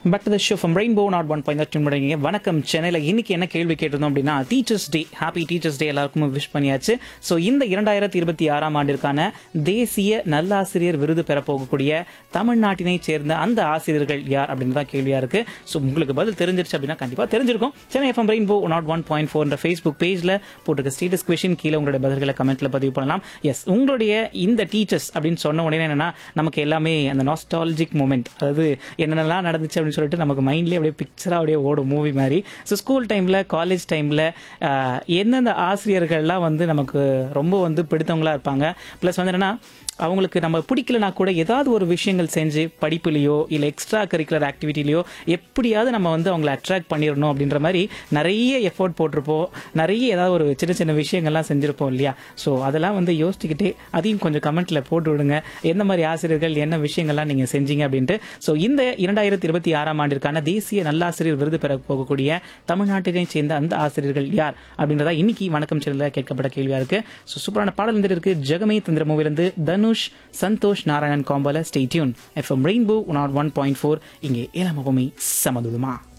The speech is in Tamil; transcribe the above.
back to the show from rainbow nought one point tune பண்ணுறீங்க வணக்கம் சென்னையில் இன்னைக்கு என்ன கேள்வி கேட்டிருந்தோம் அப்படின்னா teachers day happy teachers day எல்லாருக்கும் விஷ் பண்ணியாச்சு ஸோ இந்த இரண்டாயிரத்தி இருபத்தி ஆறாம் ஆண்டிற்கான தேசிய நல்லாசிரியர் விருது பெறப்போகக்கூடிய தமிழ்நாட்டினை சேர்ந்த அந்த ஆசிரியர்கள் யார் அப்படின்னு தான் கேள்வியா இருக்கு ஸோ உங்களுக்கு பதில் தெரிஞ்சிருச்சு அப்படின்னா கண்டிப்பாக தெரிஞ்சிருக்கும் Chennai FM rainbow nought one point four Facebook பேஜில் போட்டுக்க ஸ்டேட்டஸ் கொஷின் கீழே உங்களுடைய பதில்களை கமெண்ட்ல பதிவு பண்ணலாம் எஸ் உங்களுடைய இந்த டீச்சர்ஸ் அப்படின்னு சொன்ன உடனே என்னன்னா நமக்கு எல்லாமே அந்த நாஸ்டாலஜிக் மூமெண்ட் அதாவது என்னென்னலாம் நடந்துச்சு அப்படின்னு சொல்லிட்டு நமக்கு மைண்ட்லேயே அப்படியே பிக்சராக அப்படியே ஓடும் மூவி மாதிரி ஸோ ஸ்கூல் டைமில் காலேஜ் டைமில் எந்தெந்த ஆசிரியர்கள்லாம் வந்து நமக்கு ரொம்ப வந்து பிடித்தவங்களா இருப்பாங்க ப்ளஸ் வந்து என்னன்னா அவங்களுக்கு நம்ம பிடிக்கலனா கூட ஏதாவது ஒரு விஷயங்கள் செஞ்சு படிப்புலையோ இல்லை எக்ஸ்ட்ரா கரிக்குலர் ஆக்டிவிட்டிலையோ எப்படியாவது நம்ம வந்து அவங்கள அட்ராக்ட் பண்ணிடணும் அப்படின்ற மாதிரி நிறைய எஃபோர்ட் போட்டிருப்போம் நிறைய ஏதாவது ஒரு சின்ன சின்ன விஷயங்கள்லாம் செஞ்சுருப்போம் இல்லையா ஸோ அதெல்லாம் வந்து யோசிச்சுக்கிட்டே அதையும் கொஞ்சம் கமெண்ட்ல போட்டு விடுங்க எந்த மாதிரி ஆசிரியர்கள் என்ன விஷயங்கள்லாம் நீங்கள் செஞ்சீங்க அப்படின்ட்டு ஸோ இந்த இரண்டாயிரத்தி இருபத்தி ஆறாம் ஆண்டிற்கான தேசிய நல்லாசிரியர் விருது பெற போகக்கூடிய தமிழ்நாட்டினை சேர்ந்த அந்த ஆசிரியர்கள் யார் அப்படின்றதா இன்னைக்கு வணக்கம் சேனலில் கேட்கப்பட்ட கேள்வியா இருக்கு ஸோ சூப்பரான பாடல் வந்துட்டு இருக்கு ஜெகமே தந்திர மூவிலிருந்து தனுஷ் சந்தோஷ் நாராயணன் காம்போல stay tuned FM rainbow one one point four இங்கே ஏழாம் சமதுமா